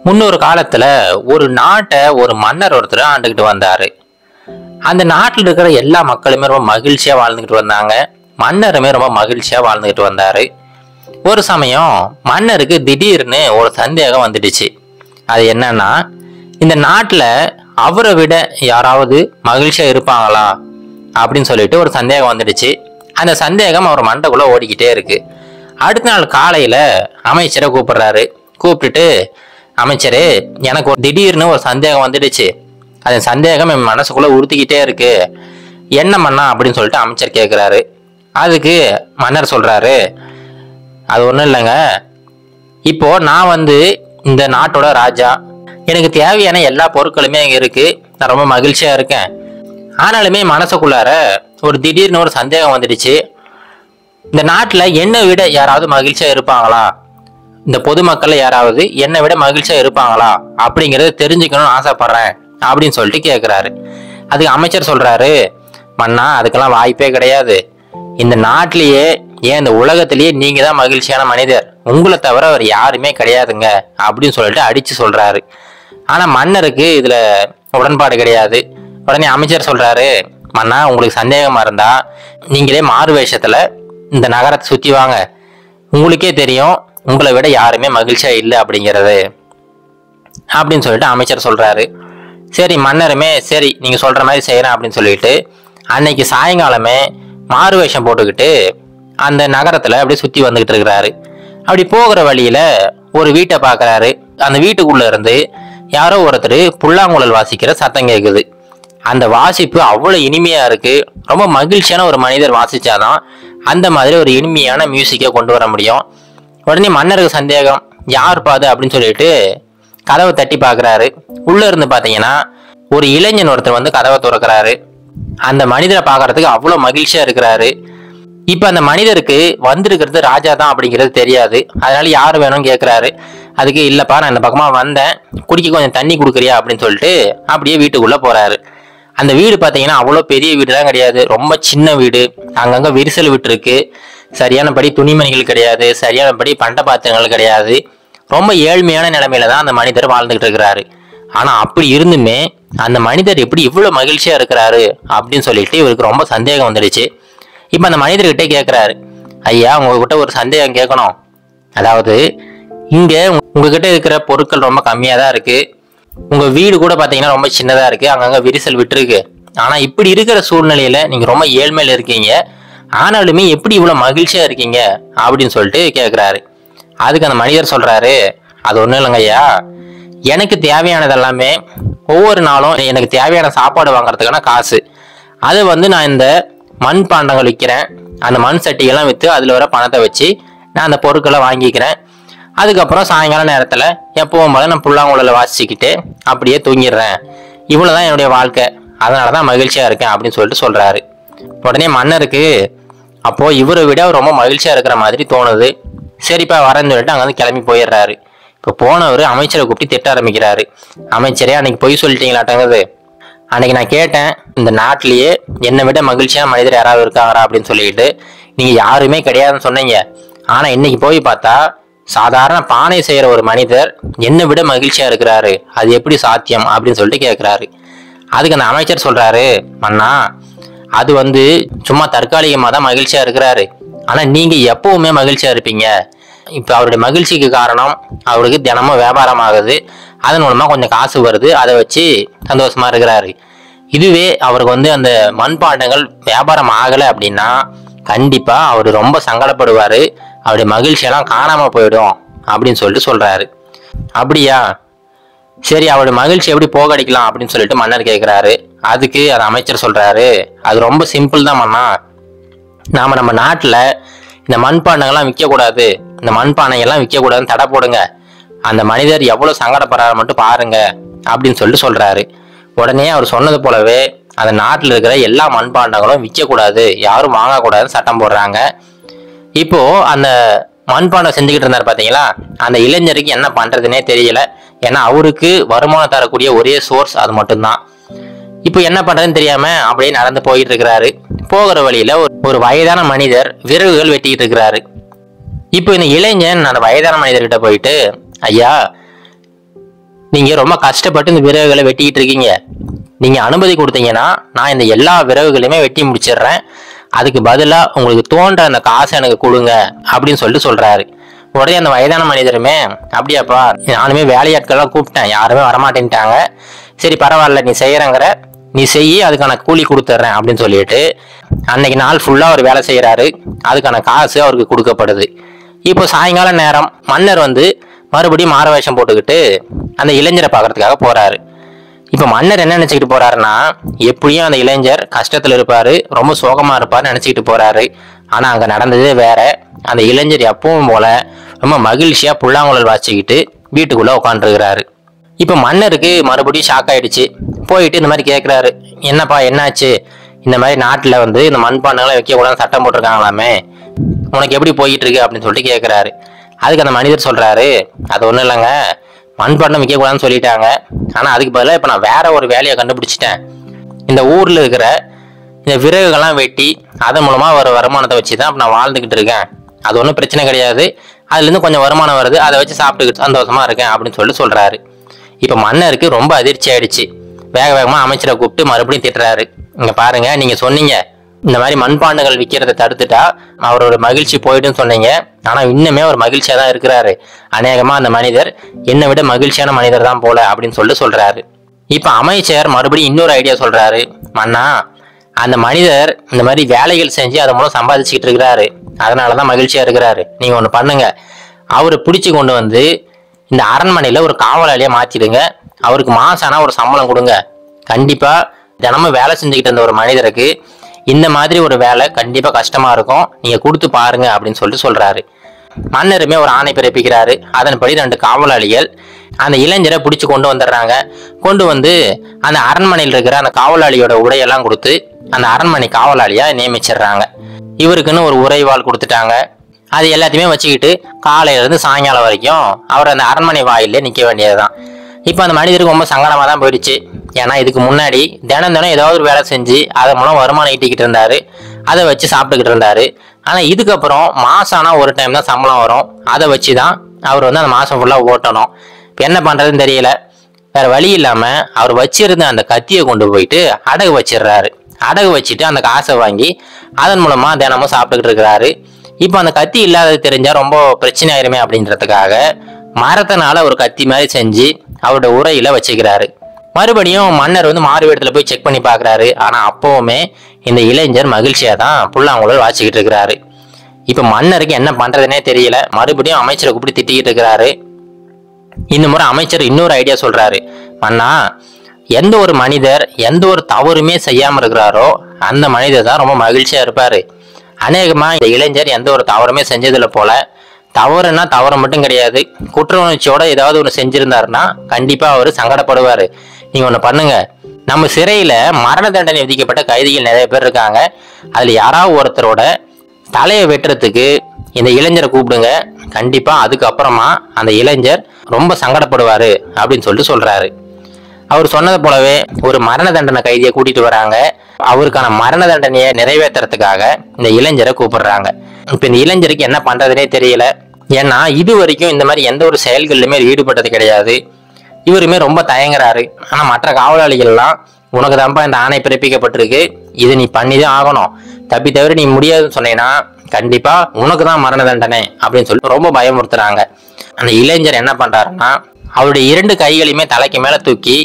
முன்னொரு காலத்துல ஒரு நாட்டை ஒரு மன்னர் ஒருத்தர் ஆண்டுகிட்டு வந்தாரு அந்த நாட்டில் இருக்கிற எல்லா மக்களுமே ரொம்ப மகிழ்ச்சியா வாழ்ந்துகிட்டு வந்தாங்க மன்னருமே ரொம்ப மகிழ்ச்சியா வாழ்ந்துகிட்டு வந்தாரு ஒரு சமயம் மன்னருக்கு திடீர்னு ஒரு சந்தேகம் வந்துடுச்சு அது என்னன்னா இந்த நாட்டில் அவரை விட யாராவது மகிழ்ச்சியா இருப்பாங்களா அப்படின்னு சொல்லிட்டு ஒரு சந்தேகம் வந்துடுச்சு அந்த சந்தேகம் அவர் மண்டைக்குள்ள ஓடிக்கிட்டே இருக்கு அடுத்த நாள் காலையில அமைச்சரை கூப்பிடுறாரு கூப்பிட்டுட்டு அமைச்சரே எனக்கு ஒரு திடீர்னு ஒரு சந்தேகம் வந்துடுச்சு அந்த சந்தேகம் என் மனசுக்குள்ள உறுத்திக்கிட்டே இருக்கு என்ன மன்னா அப்படின்னு சொல்லிட்டு அமைச்சர் கேட்குறாரு அதுக்கு மன்னர் சொல்றாரு அது ஒன்றும் இல்லைங்க இப்போ நான் வந்து இந்த நாட்டோட ராஜா எனக்கு தேவையான எல்லா பொருட்களுமே இங்கே இருக்கு நான் ரொம்ப மகிழ்ச்சியா இருக்கேன் ஆனாலுமே மனசுக்குள்ளார ஒரு திடீர்னு ஒரு சந்தேகம் வந்துடுச்சு இந்த நாட்டில் என்னை விட யாராவது மகிழ்ச்சியா இருப்பாங்களா இந்த பொதுமக்கள்ல யாராவது என்னை விட மகிழ்ச்சியா இருப்பாங்களா அப்படிங்கறத தெரிஞ்சுக்கணும்னு ஆசைப்படுறேன் அப்படின்னு சொல்லிட்டு கேட்குறாரு அதுக்கு அமைச்சர் சொல்றாரு மன்னா அதுக்கெல்லாம் வாய்ப்பே கிடையாது இந்த நாட்டிலேயே ஏன் இந்த உலகத்திலேயே நீங்க தான் மகிழ்ச்சியான மனிதர் உங்களை தவிர அவர் யாருமே கிடையாதுங்க அப்படின்னு சொல்லிட்டு அடிச்சு சொல்றாரு ஆனா மன்னருக்கு இதுல உடன்பாடு கிடையாது உடனே அமைச்சர் சொல்றாரு மன்னா உங்களுக்கு சந்தேகமா இருந்தா நீங்களே மாறு வேஷத்துல இந்த நகரத்தை சுத்தி வாங்க உங்களுக்கே தெரியும் உங்களை விட யாருமே மகிழ்ச்சியா இல்லை அப்படிங்கிறது அப்படின்னு சொல்லிட்டு அமைச்சர் சொல்றாரு சரி மன்னருமே சரி நீங்க சொல்ற மாதிரி செய்யறேன் அப்படின்னு சொல்லிட்டு அன்னைக்கு சாயங்காலமே மாறு வேஷம் போட்டுக்கிட்டு அந்த நகரத்துல அப்படியே சுத்தி வந்துகிட்டு இருக்கிறாரு அப்படி போகிற வழியில ஒரு வீட்டை பார்க்கறாரு அந்த வீட்டுக்குள்ள இருந்து யாரோ ஒருத்தர் புல்லாங்குழல் வாசிக்கிற சத்தம் கேட்குது அந்த வாசிப்பு அவ்வளோ இனிமையா இருக்கு ரொம்ப மகிழ்ச்சியான ஒரு மனிதர் வாசிச்சாதான் அந்த மாதிரி ஒரு இனிமையான மியூசிக்கை கொண்டு வர முடியும் உடனே மன்னருக்கு சந்தேகம் யார் பாது அப்படின்னு சொல்லிட்டு கதவை தட்டி பார்க்கறாரு உள்ள இருந்து பார்த்தீங்கன்னா ஒரு இளைஞன் ஒருத்தர் வந்து கதவை திறக்கிறாரு அந்த மனிதரை பார்க்கறதுக்கு அவ்வளோ மகிழ்ச்சியா இருக்கிறாரு இப்போ அந்த மனிதருக்கு வந்திருக்கிறது ராஜா தான் அப்படிங்கிறது தெரியாது அதனால யார் வேணும்னு கேட்குறாரு அதுக்கு இல்லைப்பா நான் இந்த பக்கமாக வந்தேன் குடிக்க கொஞ்சம் தண்ணி கொடுக்குறியா அப்படின்னு சொல்லிட்டு அப்படியே வீட்டுக்குள்ளே போறாரு அந்த வீடு பார்த்தீங்கன்னா அவ்வளோ பெரிய வீடுலாம் கிடையாது ரொம்ப சின்ன வீடு அங்கங்கே விரிசல் விட்டுருக்கு சரியானபடி துணிமணிகள் கிடையாது சரியானபடி பண்ட பாத்திரங்கள் கிடையாது ரொம்ப ஏழ்மையான நிலைமையில தான் அந்த மனிதர் வாழ்ந்துகிட்டு இருக்கிறாரு ஆனா அப்படி இருந்துமே அந்த மனிதர் எப்படி இவ்வளவு மகிழ்ச்சியா இருக்கிறாரு அப்படின்னு சொல்லிட்டு இவருக்கு ரொம்ப சந்தேகம் வந்துடுச்சு இப்போ அந்த மனிதர்கிட்ட கேட்குறாரு ஐயா உங்ககிட்ட ஒரு சந்தேகம் கேட்கணும் அதாவது இங்க உங்ககிட்ட இருக்கிற பொருட்கள் ரொம்ப கம்மியா தான் இருக்கு உங்க வீடு கூட பாத்தீங்கன்னா ரொம்ப சின்னதா இருக்கு அங்கங்க விரிசல் விட்டுருக்கு ஆனா இப்படி இருக்கிற சூழ்நிலையில நீங்க ரொம்ப ஏழ்மையில இருக்கீங்க ஆனாலுமே எப்படி இவ்வளவு மகிழ்ச்சியா இருக்கீங்க அப்படின்னு சொல்லிட்டு கேக்குறாரு அதுக்கு அந்த மனிதர் சொல்றாரு அது ஒண்ணும் இல்லைங்க ஐயா எனக்கு தேவையானது எல்லாமே ஒவ்வொரு நாளும் எனக்கு தேவையான சாப்பாடு வாங்குறதுக்கான காசு அது வந்து நான் இந்த மண் பாண்டங்கள் விற்கிறேன் அந்த மண் சட்டிகள்லாம் விற்று அதில் வர பணத்தை வச்சு நான் அந்த பொருட்களை வாங்கிக்கிறேன் அதுக்கப்புறம் சாயங்கால நேரத்தில் எப்பவும் போல நான் புல்லாங்குழல வாசிச்சுக்கிட்டு அப்படியே தூங்கிடுறேன் இவ்வளோதான் என்னுடைய வாழ்க்கை அதனால தான் மகிழ்ச்சியாக இருக்கேன் அப்படின்னு சொல்லிட்டு சொல்கிறாரு உடனே மன்னருக்கு அப்போது இவரை விட அவர் ரொம்ப மகிழ்ச்சியாக இருக்கிற மாதிரி தோணுது சரிப்பா வரேன்னு சொல்லிட்டு அங்கே வந்து கிளம்பி போயிடுறாரு இப்போ போனவர் அமைச்சரை கூப்பிட்டு திட்ட ஆரம்பிக்கிறாரு அமைச்சரே அன்னைக்கு பொய் சொல்லிட்டீங்களாட்டங்குது அன்னைக்கு நான் கேட்டேன் இந்த நாட்டிலேயே என்னை விட மகிழ்ச்சியான மனிதர் யாராவது இருக்காங்களா அப்படின்னு சொல்லிட்டு நீங்க யாருமே கிடையாதுன்னு சொன்னீங்க ஆனா இன்னைக்கு போய் பார்த்தா சாதாரண பானை செய்யற ஒரு மனிதர் என்னை விட மகிழ்ச்சியா இருக்கிறாரு அது எப்படி சாத்தியம் அப்படின்னு சொல்லிட்டு கேட்கிறாரு அதுக்கு அந்த அமைச்சர் சொல்றாரு மன்னா அது வந்து சும்மா தற்காலிகமாக தான் மகிழ்ச்சியா இருக்கிறாரு ஆனா நீங்க எப்பவுமே மகிழ்ச்சியா இருப்பீங்க இப்போ அவருடைய மகிழ்ச்சிக்கு காரணம் அவருக்கு தினமும் வியாபாரம் ஆகுது அதன் மூலமா கொஞ்சம் காசு வருது அதை வச்சு சந்தோஷமா இருக்கிறாரு இதுவே அவருக்கு வந்து அந்த மண்பாண்டங்கள் வியாபாரம் ஆகலை அப்படின்னா கண்டிப்பா அவர் ரொம்ப சங்கடப்படுவாரு அவருடைய மகிழ்ச்சியெல்லாம் காணாம போயிடும் அப்படின்னு சொல்லிட்டு சொல்றாரு அப்படியா சரி அவருடைய மகிழ்ச்சி எப்படி போகடிக்கலாம் அப்படின்னு சொல்லிட்டு மன்னர் கேட்கிறாரு அதுக்கு அந்த அமைச்சர் சொல்றாரு அது ரொம்ப சிம்பிள் தான் மன்னா நாம நம்ம நாட்டில் இந்த மண்பாண்டங்கள்லாம் விற்கக்கூடாது இந்த மண்பானைகள்லாம் விற்கக்கூடாதுன்னு தடை போடுங்க அந்த மனிதர் எவ்வளோ சங்கடப்படுறாரு மட்டும் பாருங்க அப்படின்னு சொல்லிட்டு சொல்றாரு உடனே அவர் சொன்னது போலவே அந்த நாட்டில் இருக்கிற எல்லா மண்பாண்டங்களும் விற்கக்கூடாது யாரும் வாங்கக்கூடாதுன்னு சட்டம் போடுறாங்க இப்போ அந்த மண்பாண்டம் செஞ்சுக்கிட்டு இருந்தார் பாத்தீங்களா அந்த இளைஞருக்கு என்ன பண்றதுனே தெரியல ஏன்னா அவருக்கு வருமானம் தரக்கூடிய ஒரே சோர்ஸ் அது மட்டும்தான் இப்போ என்ன பண்றதுன்னு தெரியாம அப்படியே நடந்து போயிட்டு இருக்கிறாரு போகிற வழியில ஒரு- ஒரு வயதான மனிதர் விறகுகள் வெட்டிக்கிட்டு இருக்கிறாரு இப்போ இந்த இளைஞன் அந்த வயதான மனிதர்கிட்ட போயிட்டு ஐயா நீங்க ரொம்ப கஷ்டப்பட்டு இந்த விறகுகளை வெட்டிக்கிட்டு இருக்கீங்க நீங்க அனுமதி கொடுத்தீங்கன்னா நான் இந்த எல்லா விறகுகளையுமே வெட்டி முடிச்சிடுறேன் அதுக்கு பதிலா உங்களுக்கு தோன்ற அந்த காசை எனக்கு கொடுங்க அப்படின்னு சொல்லிட்டு சொல்றாரு உடனே அந்த வயதான மனிதருமே அப்படியாப்பா நானுமே வேலையாட்கள்லாம் கூப்பிட்டேன் யாருமே வரமாட்டேன்ட்டாங்க சரி பரவாயில்ல நீ செய்யறங்கிற நீ செய்யி அதுக்கான கூலி கொடுத்துட்றேன் அப்படின்னு சொல்லிட்டு அன்னைக்கு நாள் ஃபுல்லா அவர் வேலை செய்யறாரு அதுக்கான காசு அவருக்கு கொடுக்கப்படுது இப்போ சாயங்கால நேரம் மன்னர் வந்து மறுபடியும் மாறு வேஷம் போட்டுக்கிட்டு அந்த இளைஞரை பார்க்கறதுக்காக போறாரு இப்போ மன்னர் என்ன நினைச்சுக்கிட்டு போறாருன்னா எப்படியும் அந்த இளைஞர் கஷ்டத்துல இருப்பாரு ரொம்ப சோகமா இருப்பாருன்னு நினைச்சுக்கிட்டு போறாரு ஆனா அங்க நடந்ததே வேற அந்த இளைஞர் எப்பவும் போல ரொம்ப மகிழ்ச்சியா புல்லாங்குழல் வாச்சிக்கிட்டு வீட்டுக்குள்ள உட்காந்துருக்கிறாரு இப்போ மன்னருக்கு மறுபடியும் ஷாக் ஆயிடுச்சு போயிட்டு இந்த மாதிரி கேட்குறாரு என்னப்பா என்னாச்சு இந்த மாதிரி நாட்டில் வந்து இந்த மண்பாண்டங்களை வைக்கக்கூடாது சட்டம் போட்டிருக்காங்களாமே உனக்கு எப்படி போயிட்டு இருக்கு அப்படின்னு சொல்லிட்டு கேட்குறாரு அதுக்கு அந்த மனிதர் சொல்றாரு அது ஒன்றும் இல்லைங்க மண்பாண்டம் விற்கக்கூடாதுன்னு சொல்லிட்டாங்க ஆனால் அதுக்கு பதிலாக இப்போ நான் வேற ஒரு வேலையை கண்டுபிடிச்சிட்டேன் இந்த ஊரில் இருக்கிற இந்த விறகுகள்லாம் வெட்டி அதன் மூலமாக ஒரு வருமானத்தை வச்சு தான் இப்ப நான் வாழ்ந்துக்கிட்டு இருக்கேன் அது ஒன்றும் பிரச்சனை கிடையாது அதுலேருந்து கொஞ்சம் வருமானம் வருது அதை வச்சு சாப்பிட்டுக்கிட்டு சந்தோஷமா இருக்கேன் அப்படின்னு சொல்லிட்டு சொல்றாரு இப்போ மன்னருக்கு ரொம்ப அதிர்ச்சி ஆயிடுச்சு வேக வேகமாக அமைச்சரை கூப்பிட்டு மறுபடியும் திட்டுறாரு இங்க பாருங்க நீங்க சொன்னீங்க இந்த மாதிரி மண்பாண்டங்கள் விற்கிறத தடுத்துட்டா அவரோட மகிழ்ச்சி போயிடுன்னு சொன்னீங்க ஆனா இன்னுமே அவர் மகிழ்ச்சியா தான் இருக்கிறாரு அநேகமா அந்த மனிதர் என்னை விட மகிழ்ச்சியான மனிதர் தான் போல அப்படின்னு சொல்லிட்டு சொல்றாரு இப்ப அமைச்சர் மறுபடியும் இன்னொரு ஐடியா சொல்றாரு மன்னா அந்த மனிதர் இந்த மாதிரி வேலைகள் செஞ்சு அதன் மூலம் சம்பாதிச்சுக்கிட்டு இருக்கிறாரு அதனாலதான் மகிழ்ச்சியா இருக்கிறாரு நீங்க ஒண்ணு பண்ணுங்க அவரை பிடிச்சு கொண்டு வந்து இந்த அரண்மனையில ஒரு காவலாளியா மாத்திடுங்க அவருக்கு மாசம் ஆனா ஒரு சம்பளம் கொடுங்க கண்டிப்பா தினமும் வேலை செஞ்சுக்கிட்டு இருந்த ஒரு மனிதருக்கு இந்த மாதிரி ஒரு வேலை கண்டிப்பா கஷ்டமா இருக்கும் நீங்க கொடுத்து பாருங்க அப்படின்னு சொல்லிட்டு சொல்றாரு மன்னருமே ஒரு ஆணை பிறப்பிக்கிறாரு அதன்படி ரெண்டு காவலாளிகள் அந்த இளைஞரை பிடிச்சு கொண்டு வந்துடுறாங்க கொண்டு வந்து அந்த அரண்மனையில் இருக்கிற அந்த காவலாளியோட உடையெல்லாம் கொடுத்து அந்த அரண்மனை காவலாளியா நியமிச்சிடுறாங்க இவருக்குன்னு ஒரு உரைவாள் கொடுத்துட்டாங்க அது எல்லாத்தையுமே வச்சுக்கிட்டு காலையில இருந்து சாயங்காலம் வரைக்கும் அவர் அந்த அரண்மனை வாயிலே நிற்க வேண்டியதுதான் இப்போ அந்த மனிதருக்கு ரொம்ப சங்கடமாக தான் போயிடுச்சு ஏன்னா இதுக்கு முன்னாடி தினம் தினம் ஏதாவது ஒரு வேலை செஞ்சு அதன் மூலம் வருமானம் ஈட்டிக்கிட்டு இருந்தாரு அதை வச்சு சாப்பிட்டுக்கிட்டு இருந்தாரு ஆனால் இதுக்கப்புறம் மாசம் ஆனால் ஒரு டைம் தான் சம்பளம் வரும் அதை வச்சு தான் அவர் வந்து அந்த மாதம் ஃபுல்லாக ஓட்டணும் இப்போ என்ன பண்ணுறதுன்னு தெரியல வேற வழி இல்லாமல் அவர் வச்சிருந்த அந்த கத்தியை கொண்டு போயிட்டு அடகு வச்சிடுறாரு அடகு வச்சுட்டு அந்த காசை வாங்கி அதன் மூலமா தினமும் சாப்பிட்டுக்கிட்டு இருக்கிறாரு இப்போ அந்த கத்தி இல்லாதது தெரிஞ்சா ரொம்ப பிரச்சனை ஆயிருமே அப்படின்றதுக்காக மரத்தினால ஒரு கத்தி மாதிரி செஞ்சு அவரோட உரையில வச்சுக்கிறாரு மறுபடியும் மன்னர் வந்து மாறு இடத்துல போய் செக் பண்ணி பார்க்கறாரு ஆனா அப்பவுமே இந்த இளைஞர் மகிழ்ச்சியா தான் புல்லாங்குழல் வாச்சிக்கிட்டு இருக்கிறாரு இப்ப மன்னருக்கு என்ன பண்றதுனே தெரியல மறுபடியும் அமைச்சரை கூப்பிட்டு திட்டிக்கிட்டு இருக்கிறாரு இந்த முறை அமைச்சர் இன்னொரு ஐடியா சொல்றாரு மன்னா எந்த ஒரு மனிதர் எந்த ஒரு தவறுமே செய்யாம இருக்கிறாரோ அந்த மனிதர் தான் ரொம்ப மகிழ்ச்சியா இருப்பாரு அநேகமா இந்த இளைஞர் எந்த ஒரு தவறுமே செஞ்சதில்ல போல தவறுனா தவறு மட்டும் கிடையாது குற்ற உணர்ச்சியோட ஏதாவது ஒன்று செஞ்சிருந்தாருன்னா கண்டிப்பா அவர் சங்கடப்படுவாரு நீங்க ஒன்று பண்ணுங்க நம்ம சிறையில மரண தண்டனை விதிக்கப்பட்ட கைதிகள் நிறைய பேர் இருக்காங்க அதுல யாராவது ஒருத்தரோட தலையை வெட்டுறதுக்கு இந்த இளைஞரை கூப்பிடுங்க கண்டிப்பா அதுக்கப்புறமா அந்த இளைஞர் ரொம்ப சங்கடப்படுவாரு அப்படின்னு சொல்லிட்டு சொல்றாரு அவர் சொன்னது போலவே ஒரு மரண தண்டனை கைதியை கூட்டிட்டு வராங்க அவருக்கான மரண தண்டனையை நிறைவேற்றுறதுக்காக இந்த இளைஞரை கூப்பிடுறாங்க இப்ப இந்த இளைஞருக்கு என்ன பண்றதுனே தெரியல ஏன்னா இது வரைக்கும் இந்த மாதிரி எந்த ஒரு செயல்களிலுமே ஈடுபட்டது கிடையாது இவருமே ரொம்ப தயங்குறாரு ஆனா மற்ற காவலாளிகள்லாம் உனக்கு தான்ப்பா இந்த ஆணை பிறப்பிக்கப்பட்டிருக்கு இது நீ பண்ணிதான் ஆகணும் தப்பி தவிர நீ முடியாதுன்னு சொன்னீங்கன்னா கண்டிப்பா உனக்கு தான் மரண தண்டனை அப்படின்னு சொல்லி ரொம்ப பயமுறுத்துறாங்க அந்த இளைஞர் என்ன பண்றாருன்னா அவருடைய இரண்டு கைகளையுமே தலைக்கு மேல தூக்கி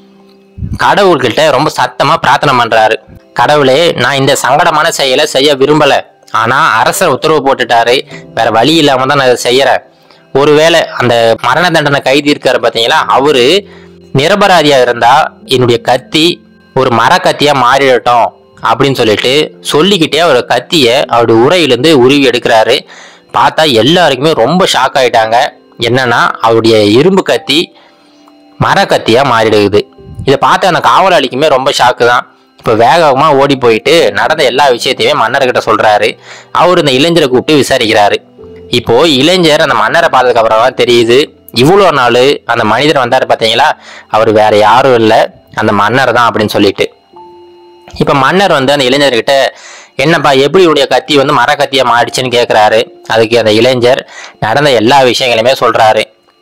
கடவுள்கிட்ட ரொம்ப சத்தமா பிரார்த்தனை பண்றாரு கடவுளே நான் இந்த சங்கடமான செயலை செய்ய விரும்பல ஆனா அரசர் உத்தரவு போட்டுட்டாரு வேற வழி இல்லாம தான் நான் இதை செய்யறேன் ஒருவேளை அந்த மரண தண்டனை கைதி இருக்காரு பாத்தீங்களா அவரு நிரபராதியா இருந்தா என்னுடைய கத்தி ஒரு மரக்கத்தியா மாறிடட்டும் அப்படின்னு சொல்லிட்டு சொல்லிக்கிட்டே அவர் கத்திய அவருடைய உரையிலிருந்து உருவி எடுக்கிறாரு பார்த்தா எல்லாருக்குமே ரொம்ப ஷாக் ஆயிட்டாங்க என்னன்னா அவருடைய இரும்பு கத்தி மரக்கத்தியா மாறிடுது இதை பார்த்த அந்த காவலாளிக்குமே ரொம்ப ஷாக்கு தான் இப்போ வேகமா ஓடி போயிட்டு நடந்த எல்லா விஷயத்தையுமே மன்னர்கிட்ட சொல்றாரு அவர் இந்த இளைஞரை கூப்பிட்டு விசாரிக்கிறாரு இப்போ இளைஞர் அந்த மன்னரை பார்த்ததுக்கு அப்புறம் தான் தெரியுது இவ்வளோ நாள் அந்த மனிதர் வந்தாரு பார்த்தீங்களா அவர் வேற யாரும் இல்லை அந்த மன்னர் தான் அப்படின்னு சொல்லிட்டு இப்ப மன்னர் வந்து அந்த இளைஞர்கிட்ட என்னப்பா எப்படி உடைய கத்தி வந்து மரக்கத்தியா மாறிடுச்சுன்னு கேக்குறாரு அதுக்கு அந்த இளைஞர் நடந்த எல்லா விஷயங்களையுமே சொல்றாரு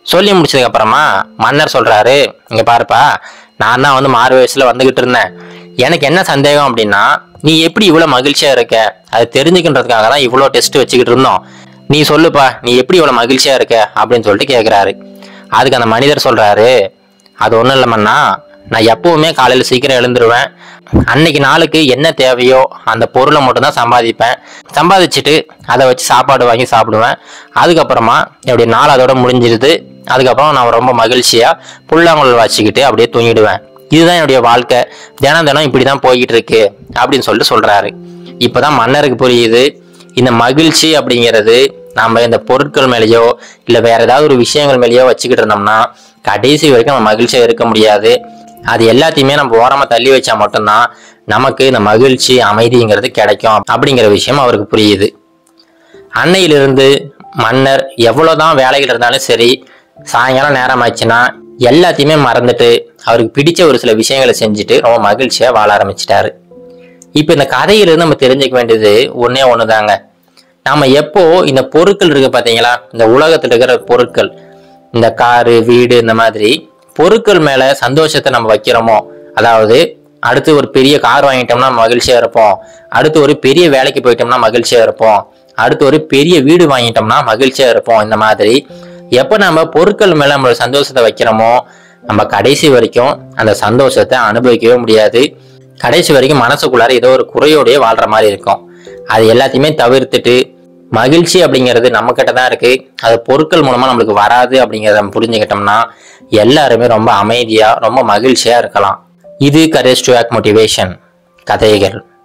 சொல்லி முடிச்சதுக்கு அப்புறமா மன்னர் சொல்றாரு இங்க பாருப்பா நான் தான் வந்து மாறு வயசுல வந்துகிட்டு இருந்தேன் எனக்கு என்ன சந்தேகம் அப்படின்னா நீ எப்படி இவ்வளவு மகிழ்ச்சியா இருக்க அது தெரிஞ்சுக்கின்றதுக்காக தான் இவ்வளோ டெஸ்ட் வச்சுக்கிட்டு இருந்தோம் நீ சொல்லுப்பா நீ எப்படி இவ்வளவு மகிழ்ச்சியா இருக்க அப்படின்னு சொல்லிட்டு கேக்குறாரு அதுக்கு அந்த மனிதர் சொல்றாரு அது ஒன்றும் இல்லைம்மண்ணா நான் எப்பவுமே காலையில் சீக்கிரம் எழுந்துருவேன் அன்னைக்கு நாளுக்கு என்ன தேவையோ அந்த பொருளை மட்டும்தான் சம்பாதிப்பேன் சம்பாதிச்சுட்டு அதை வச்சு சாப்பாடு வாங்கி சாப்பிடுவேன் அதுக்கப்புறமா என்னுடைய நாள் அதோட முடிஞ்சிருது அதுக்கப்புறம் நான் ரொம்ப மகிழ்ச்சியா புல்லாங்குழல் வச்சுக்கிட்டு அப்படியே தூங்கிடுவேன் இதுதான் என்னுடைய வாழ்க்கை தினம் தினம் இப்படி தான் போய்கிட்டு இருக்கு அப்படின்னு சொல்லிட்டு சொல்றாரு இப்போதான் மன்னருக்கு புரியுது இந்த மகிழ்ச்சி அப்படிங்கிறது நம்ம இந்த பொருட்கள் மேலேயோ இல்லை வேற ஏதாவது ஒரு விஷயங்கள் மேலேயோ வச்சுக்கிட்டு இருந்தோம்னா கடைசி வரைக்கும் நம்ம மகிழ்ச்சியா இருக்க முடியாது அது எல்லாத்தையுமே நம்ம ஓரமா தள்ளி வச்சா மட்டும்தான் நமக்கு இந்த மகிழ்ச்சி அமைதிங்கிறது கிடைக்கும் அப்படிங்கிற விஷயம் அவருக்கு புரியுது அன்னையிலிருந்து மன்னர் எவ்வளவுதான் வேலைகள் இருந்தாலும் சரி சாயங்காலம் நேரம் ஆச்சுன்னா எல்லாத்தையுமே மறந்துட்டு அவருக்கு பிடிச்ச ஒரு சில விஷயங்களை செஞ்சுட்டு ரொம்ப மகிழ்ச்சியா வாழ ஆரம்பிச்சிட்டாரு இப்போ இந்த கதையிலிருந்து நம்ம தெரிஞ்சுக்க வேண்டியது ஒண்ணே ஒண்ணுதாங்க நாம எப்போ இந்த பொருட்கள் இருக்கு பாத்தீங்களா இந்த உலகத்துல இருக்கிற பொருட்கள் இந்த காரு வீடு இந்த மாதிரி பொருட்கள் மேல சந்தோஷத்தை நம்ம வைக்கிறோமோ அதாவது அடுத்து ஒரு பெரிய கார் வாங்கிட்டோம்னா மகிழ்ச்சியா இருப்போம் அடுத்து ஒரு பெரிய வேலைக்கு போயிட்டோம்னா மகிழ்ச்சியா இருப்போம் அடுத்து ஒரு பெரிய வீடு வாங்கிட்டோம்னா மகிழ்ச்சியா இருப்போம் இந்த மாதிரி எப்போ நம்ம பொருட்கள் மேல நம்மளோட சந்தோஷத்தை வைக்கிறோமோ நம்ம கடைசி வரைக்கும் அந்த சந்தோஷத்தை அனுபவிக்கவே முடியாது கடைசி வரைக்கும் மனசுக்குள்ளார ஏதோ ஒரு குறையோடயே வாழ்ற மாதிரி இருக்கும் அது எல்லாத்தையுமே தவிர்த்துட்டு மகிழ்ச்சி அப்படிங்கிறது நம்ம கிட்ட தான் இருக்கு அது பொருட்கள் மூலமா நம்மளுக்கு வராது அப்படிங்கிறத நம்ம புரிஞ்சுக்கிட்டோம்னா எல்லாருமே ரொம்ப அமைதியா ரொம்ப மகிழ்ச்சியா இருக்கலாம் இது கரேஜ் டு ஆக் மோட்டிவேஷன் கதைகள்